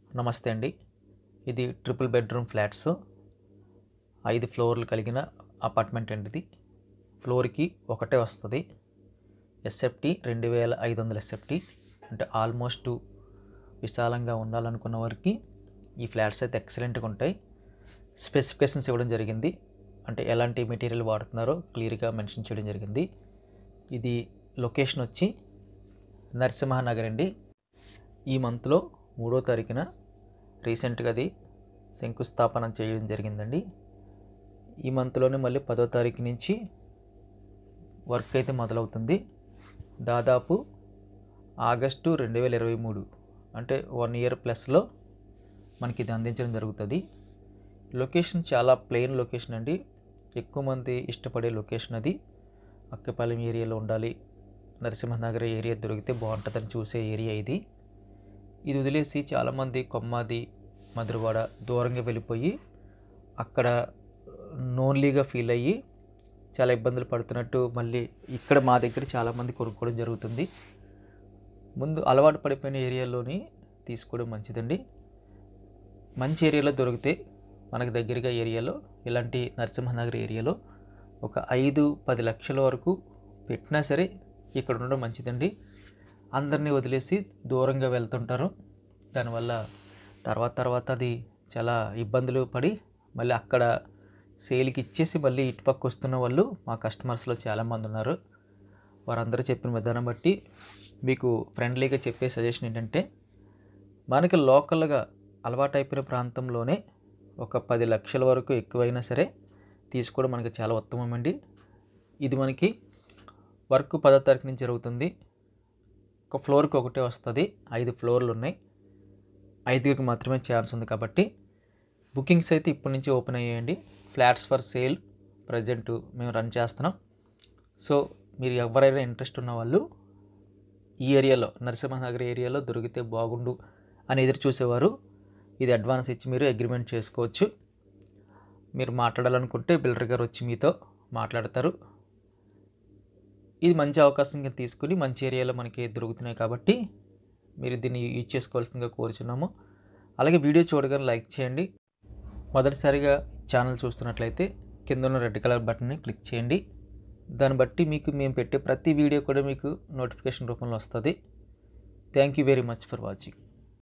నమస్తే అండి ఇది ట్రిపుల్ బెడ్రూమ్ ఫ్లాట్స్ ఐదు ఫ్లోర్లు కలిగిన అపార్ట్మెంట్ అండి ఇది ఫ్లోర్కి ఒకటే వస్తుంది ఎస్ఎఫ్టీ రెండు వేల ఐదు వందల ఎస్ఎఫ్టీ అంటే ఆల్మోస్ట్ విశాలంగా ఉండాలనుకున్న వారికి ఈ ఫ్లాట్స్ అయితే ఎక్సలెంట్గా ఉంటాయి స్పెసిఫికేషన్స్ ఇవ్వడం జరిగింది అంటే ఎలాంటి మెటీరియల్ వాడుతున్నారో క్లియర్గా మెన్షన్ చేయడం జరిగింది ఇది లొకేషన్ వచ్చి నరసింహనగర్ అండి ఈ మంత్లో మూడో తారీఖున రీసెంట్గా అది శంకుస్థాపన చేయడం జరిగిందండి ఈ మంత్లోనే మళ్ళీ పదో తారీఖు నుంచి వర్క్ అయితే మొదలవుతుంది దాదాపు ఆగస్టు రెండు వేల ఇరవై మూడు అంటే వన్ ఇయర్ ప్లస్లో మనకి ఇది అందించడం జరుగుతుంది లొకేషన్ చాలా ప్లెయిన్ లొకేషన్ అండి ఎక్కువ మంది ఇష్టపడే లొకేషన్ అది అక్కపాలెం ఏరియాలో ఉండాలి నరసింహనగర్ ఏరియా దొరికితే బాగుంటుందని చూసే ఏరియా ఇది ఇది వదిలేసి చాలామంది కొమ్మాది మధురవాడ దూరంగా వెళ్ళిపోయి అక్కడ నోన్లీగా ఫీల్ అయ్యి చాలా ఇబ్బందులు పడుతున్నట్టు మళ్ళీ ఇక్కడ మా దగ్గర చాలామంది కొనుక్కోవడం జరుగుతుంది ముందు అలవాటు పడిపోయిన ఏరియాలోని తీసుకోవడం మంచిదండి మంచి ఏరియాలో దొరికితే మనకు దగ్గరగా ఏరియాలో ఇలాంటి నరసింహనగర్ ఏరియాలో ఒక ఐదు పది లక్షల వరకు పెట్టినా సరే ఇక్కడ ఉండడం మంచిదండి అందరినీ వదిలేసి దూరంగా వెళ్తుంటారు దానివల్ల తర్వాత తర్వాత అది చాలా ఇబ్బందులు పడి మళ్ళీ అక్కడ సేల్కి ఇచ్చేసి మళ్ళీ ఇటుపక్క వస్తున్న వాళ్ళు మా కస్టమర్స్లో చాలామంది ఉన్నారు వారందరూ చెప్పిన విధానం బట్టి మీకు ఫ్రెండ్లీగా చెప్పే సజెషన్ ఏంటంటే మనకి లోకల్గా అలవాటు అయిపోయిన ప్రాంతంలోనే ఒక పది లక్షల వరకు ఎక్కువైనా సరే తీసుకోవడం మనకి చాలా ఉత్తమం అండి ఇది మనకి వర్క్ పదో తారీఖు నుంచి జరుగుతుంది ఒక ఫ్లోర్కి ఒకటే వస్తుంది ఐదు ఫ్లోర్లు ఉన్నాయి ఐదుగురికి మాత్రమే ఛాన్స్ ఉంది కాబట్టి బుకింగ్స్ అయితే ఇప్పటి నుంచి ఓపెన్ అయ్యాయండి ఫ్లాట్స్ ఫర్ సేల్ ప్రజెంట్ మేము రన్ చేస్తున్నాం సో మీరు ఎవరైనా ఇంట్రెస్ట్ ఉన్న వాళ్ళు ఈ ఏరియాలో నరసింహనగర్ ఏరియాలో దొరికితే బాగుండు అని ఎదురు చూసేవారు ఇది అడ్వాన్స్ ఇచ్చి మీరు అగ్రిమెంట్ చేసుకోవచ్చు మీరు మాట్లాడాలనుకుంటే బిల్డర్ గారు వచ్చి మీతో మాట్లాడతారు ఇది మంచి అవకాశం కింద తీసుకుని మంచి ఏరియాలో మనకి దొరుకుతున్నాయి కాబట్టి మీరు దీన్ని యూజ్ చేసుకోవాల్సిందిగా కోరుచున్నాము అలాగే వీడియో చూడగానే లైక్ చేయండి మొదటిసారిగా ఛానల్ చూస్తున్నట్లయితే కింద ఉన్న రెడ్ కలర్ బటన్ని క్లిక్ చేయండి దాన్ని బట్టి మీకు మేము పెట్టే ప్రతి వీడియో కూడా మీకు నోటిఫికేషన్ రూపంలో వస్తుంది thank you very much for watching